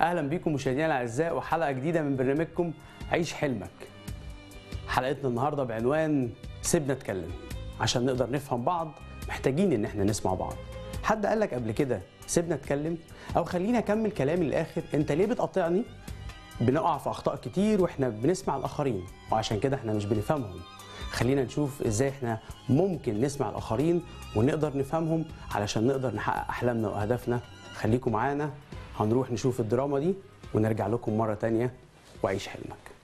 اهلا بيكم مشاهدينا الاعزاء وحلقه جديده من برنامجكم عيش حلمك حلقتنا النهارده بعنوان سيبنا اتكلم عشان نقدر نفهم بعض محتاجين ان احنا نسمع بعض حد قال لك قبل كده سيبنا اتكلم او خليني اكمل كلامي للاخر انت ليه بتقاطعني بنقع في اخطاء كتير واحنا بنسمع الاخرين وعشان كده احنا مش بنفهمهم خلينا نشوف ازاي احنا ممكن نسمع الاخرين ونقدر نفهمهم علشان نقدر نحقق احلامنا واهدافنا خليكم معانا هنروح نشوف الدراما دي ونرجع لكم مرة تانية وعيش حلمك